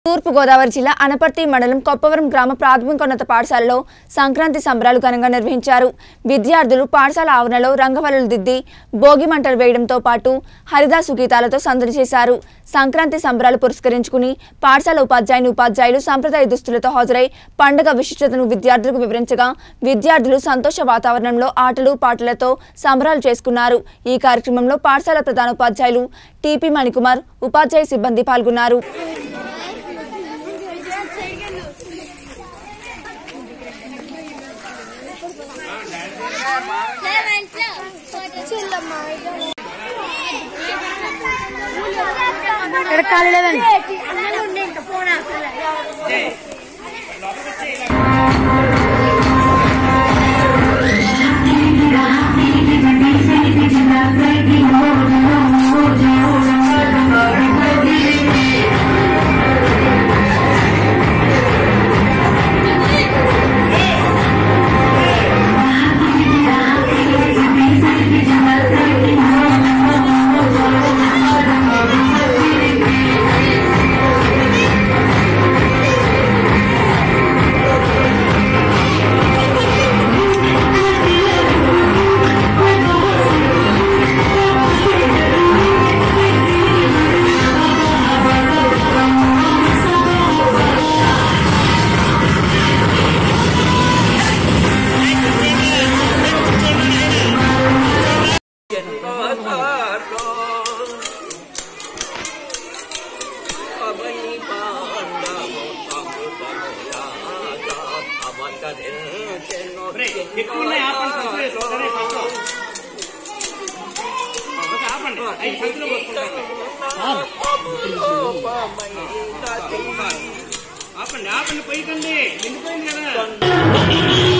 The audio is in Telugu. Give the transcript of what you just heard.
తూర్పుగోదావరి జిల్లా అనపర్తి మండలం కొప్పవరం గ్రామ ప్రాథమికోన్నత పాఠశాలలో సంక్రాంతి సంబరాలు ఘనంగా నిర్వహించారు విద్యార్థులు పాఠశాల ఆవరణలో రంగవల్లులు దిద్ది భోగి మంటలు వేయడంతో పాటు హరిదాసు గీతాలతో సందడి చేశారు సంక్రాంతి సంబరాలు పురస్కరించుకుని పాఠశాల ఉపాధ్యాయుని ఉపాధ్యాయులు సంప్రదాయ దుస్తులతో హాజరై పండుగ విశిష్టతను విద్యార్థులకు వివరించగా విద్యార్థులు సంతోష వాతావరణంలో ఆటలు పాటలతో సంబరాలు చేసుకున్నారు ఈ కార్యక్రమంలో పాఠశాల ప్రధానోపాధ్యాయులు టిపి మణికుమార్ ఉపాధ్యాయ సిబ్బంది పాల్గొన్నారు ఇక్కడ ఖాళీ లేదండి ఎక్కువ ఆపండి సంచులు వేసుకో. సరే, కష్టం. ఓకే, ఆపండి అవి సంచులు పోసుకుంటారు. ఆపండి ఆపండి పోయికండి నిండిపోయింది కదా